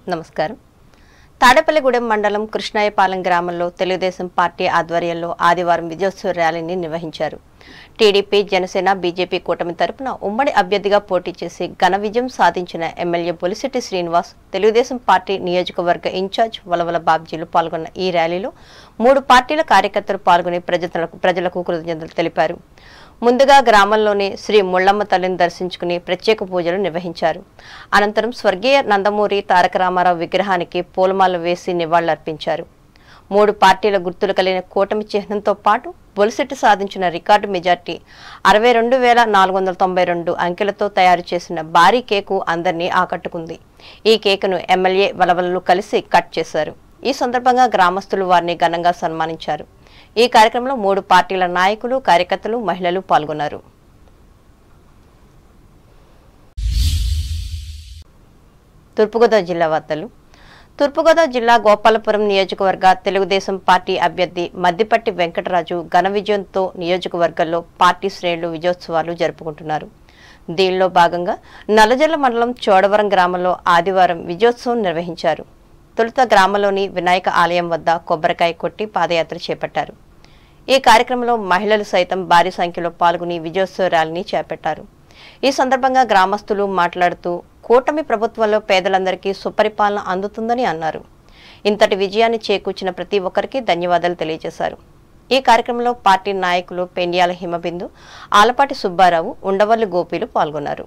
నమస్కారం తాడేపల్లిగూడెం మండలం కృష్ణాయపాలెం గ్రామంలో తెలుగుదేశం పార్టీ ఆధ్వర్యంలో ఆదివారం విజయోత్సవ ర్యాలీని నిర్వహించారు టీడీపీ జనసేన బీజేపీ కూటమి తరపున ఉమ్మడి అభ్యర్థిగా పోటీ చేసి ఘన విజయం సాధించిన ఎమ్మెల్యే బొలిశెట్టి శ్రీనివాస్ తెలుగుదేశం పార్టీ నియోజకవర్గ ఇన్ఛార్జ్ వలవల బాబ్జీలు పాల్గొన్న ఈ ర్యాలీలో మూడు పార్టీల కార్యకర్తలు పాల్గొని ప్రజలకు ప్రజలకు కృతజ్ఞతలు తెలిపారు ముందుగా గ్రామంలోని శ్రీ ముళ్ళమ్మ తల్లిని దర్శించుకుని ప్రత్యేక పూజలు నిర్వహించారు అనంతరం స్వర్గీయ నందమూరి తారక రామారావు విగ్రహానికి పూలమాల వేసి నివాళులర్పించారు మూడు పార్టీల గుర్తులు కలిగిన కూటమి చిహ్నంతో పాటు బొలిశెట్టి సాధించిన రికార్డు మెజార్టీ అరవై రెండు వేల నాలుగు వందల తొంభై రెండు అంకెలతో తయారు చేసిన భారీ కేకు అందరినీ ఆకట్టుకుంది ఈ కేకును ఎమ్మెల్యే వలవలలు కలిసి కట్ చేశారు ఈ సందర్భంగా గ్రామస్తులు వారిని ఘనంగా సన్మానించారు ఈ కార్యక్రమంలో మూడు పార్టీల నాయకులు కార్యకర్తలు మహిళలు పాల్గొన్నారు తూర్పుగోదావరి జిల్లా వార్తలు తూర్పుగోదావరి జిల్లా గోపాలపురం నియోజకవర్గ తెలుగుదేశం పార్టీ అభ్యర్థి మద్దిపట్టి వెంకటరాజు ఘన విజయంతో నియోజకవర్గంలో పార్టీ శ్రేణులు విజయోత్సవాలు జరుపుకుంటున్నారు దీనిలో భాగంగా నల్లజల్ల మండలం చోడవరం గ్రామంలో ఆదివారం విజయోత్సవం నిర్వహించారు తొలుత గ్రామంలోని వినాయక ఆలయం వద్ద కొబ్బరికాయ కొట్టి పాదయాత్ర చేపట్టారు ఈ కార్యక్రమంలో మహిళలు సైతం భారీ సంఖ్యలో పాల్గొని విజయోత్సవ ర్యాలీని చేపట్టారు ఈ సందర్భంగా గ్రామస్తులు మాట్లాడుతూ కూటమి ప్రభుత్వంలో పేదలందరికీ సుపరిపాలన అందుతుందని అన్నారు ఇంతటి విజయాన్ని చేకూర్చిన ప్రతి ఒక్కరికి ధన్యవాదాలు తెలియజేశారు ఈ కార్యక్రమంలో పార్టీ నాయకులు పెండ్యాల హిమబిందు ఆలపాటి సుబ్బారావు ఉండవల్లి గోపీలు పాల్గొన్నారు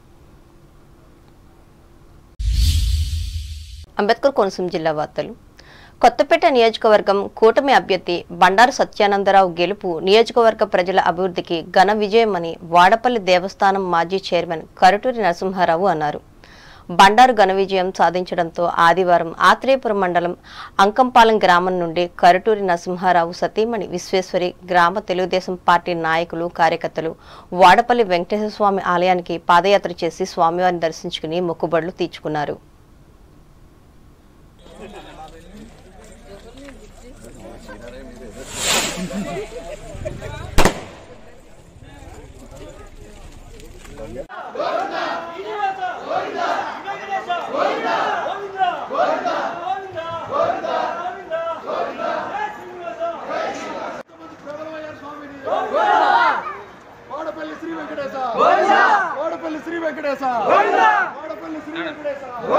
అంబేద్కర్ కోనసీమ జిల్లా వార్తలు కొత్తపేట నియోజకవర్గం కూటమి అభ్యర్థి బండారు సత్యానందరావు గెలుపు నియోజకవర్గ ప్రజల అభివృద్ధికి ఘన విజయమని వాడపల్లి దేవస్థానం మాజీ చైర్మన్ కరుటూరి నరసింహారావు అన్నారు బండారు ఘన విజయం సాధించడంతో ఆదివారం ఆత్రేయపురం మండలం అంకంపాలెం గ్రామం నుండి కరుటూరి నరసింహారావు సతీమణి విశ్వేశ్వరి గ్రామ తెలుగుదేశం పార్టీ నాయకులు కార్యకర్తలు వాడపల్లి వెంకటేశ్వర స్వామి ఆలయానికి పాదయాత్ర చేసి స్వామివారిని దర్శించుకుని మొక్కుబడులు తీర్చుకున్నారు Vadapalli Sri Venkatesa Vadapalli Sri Venkatesa Vadapalli Sri Venkatesa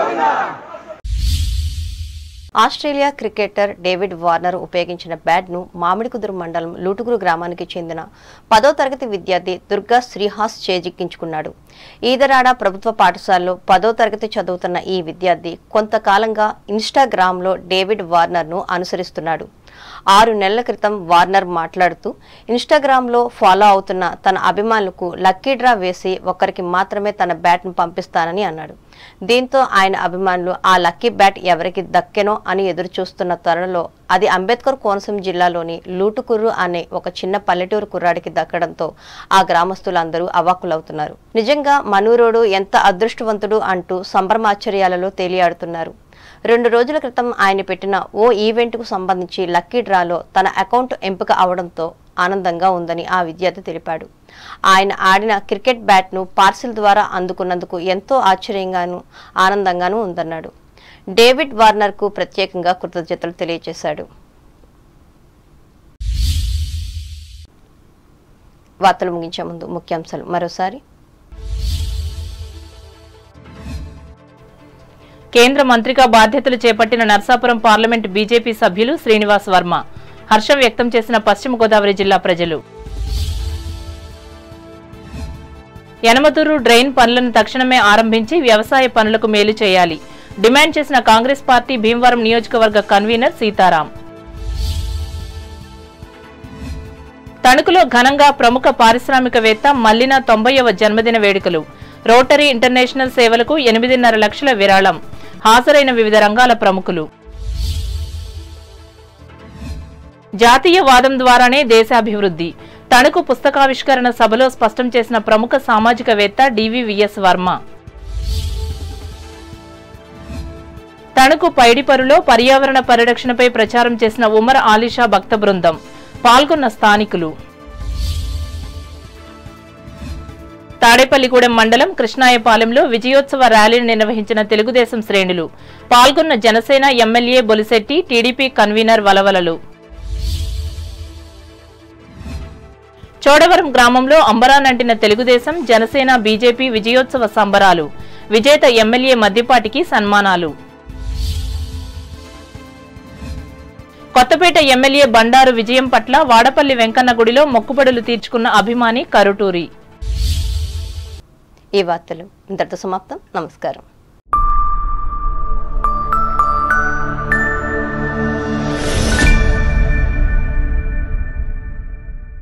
Australia cricketer David Warner ఉపయోగించిన బ్యాట్ను మామిడికుదురు మండలం లూటుగురు గ్రామానికి చెందిన పదో తరగతి విద్యార్థి దుర్గా శ్రీహాస్ చేజిక్కించుకున్నాడు ఈదరాడ ప్రభుత్వ పాఠశాలలో పదో తరగతి చదువుతున్న ఈ విద్యార్థి కొంతకాలంగా ఇన్స్టాగ్రామ్లో డేవిడ్ వార్నర్ను అనుసరిస్తున్నాడు ఆరు నెలల క్రితం వార్నర్ మాట్లాడుతూ ఇన్స్టాగ్రామ్లో ఫాలో అవుతున్న తన అభిమానులకు లక్కీ డ్రా వేసి ఒక్కరికి మాత్రమే తన బ్యాట్ను పంపిస్తానని అన్నాడు దీంతో ఆయన అభిమానులు ఆ లక్కీ బ్యాట్ ఎవరికి దక్కెనో అని ఎదురు చూస్తున్న తరుణంలో అది అంబేద్కర్ కోనసీమ జిల్లాలోని లూటుకుర్రు అనే ఒక చిన్న పల్లెటూరు కుర్రాడికి దక్కడంతో ఆ గ్రామస్తులందరూ అవాక్కులవుతున్నారు నిజంగా మనూరోడు ఎంత అదృష్టవంతుడు అంటూ సంభ్రమాశ్చర్యాలలో తేలియాడుతున్నారు రెండు రోజుల క్రితం ఆయన పెట్టిన ఓ ఈవెంట్కు సంబంధించి లక్కీ డ్రాలో తన అకౌంట్ ఎంపిక అవడంతో ఆనందంగా ఉందని ఆ విద్యార్థి తెలిపాడు ఆయన ఆడిన క్రికెట్ బ్యాట్ను పార్సిల్ ద్వారా అందుకున్నందుకు ఎంతో ఆశ్చర్యంగాను ఆనందంగానూ ఉందన్నాడు డేవిడ్ వార్నర్కు ప్రత్యేకంగా కృతజ్ఞతలు తెలియజేశాడు వార్తలు ముగించే ముందు ముఖ్యాంశాలు మరోసారి కేంద్ర మంత్రిగా బాధ్యతలు చేపట్టిన నర్సాపురం పార్లమెంట్ బీజేపీ సభ్యులు శ్రీనివాస్ వర్మ హర్షం వ్యక్తం చేసిన పశ్చిమ గోదావరి జిల్లా ప్రజలు యనమతూరు డ్రైన్ పనులను తక్షణమే ఆరంభించి వ్యవసాయ పనులకు మేలు చేయాలి డిమాండ్ చేసిన కాంగ్రెస్ పార్టీ భీమవరం నియోజకవర్గ కన్వీనర్ సీతారాం తణుకులో ఘనంగా ప్రముఖ పారిశ్రామికవేత్త మల్లిన తొంభైవ జన్మదిన వేడుకలు రోటరీ ఇంటర్నేషనల్ సేవలకు ఎనిమిదిన్నర లక్షల విరాళం హాజరైన వివిధ రంగాల ప్రముఖులు జాతీయ వాదం ద్వారానే దేశాభివృద్ధి తణుకు పుస్తకావిష్కరణ సభలో స్పష్టం చేసిన ప్రముఖ సామాజికవేత్త డివివిఎస్ వర్మ తణుకు పైడిపరులో పర్యావరణ పరిరక్షణపై ప్రచారం చేసిన ఉమర్ ఆలిషా భక్త బృందం పాల్గొన్న స్థానికులు తాడేపల్లిగూడెం మండలం కృష్ణాయపాలెంలో విజయోత్సవ ర్యాలీని నిర్వహించిన తెలుగుదేశం శ్రేణులు పాల్గొన్న Janasena MLA Bolisetti TDP convener వలవలలు చోడవరం గ్రామంలో అంబరానంటిన తెలుగుదేశం జనసేన బీజేపీ విజయోత్సవ సంబరాలు విజేత ఎమ్మెల్యే మద్దిపాటికి సన్మానాలు కొత్తపేట ఎమ్మెల్యే బండారు విజయం పట్ల వాడపల్లి వెంకన్న గుడిలో మొక్కుబడులు తీర్చుకున్న అభిమాని కరుటూరి ఈ వార్తలు ఇంతటితో సమాప్తం నమస్కారం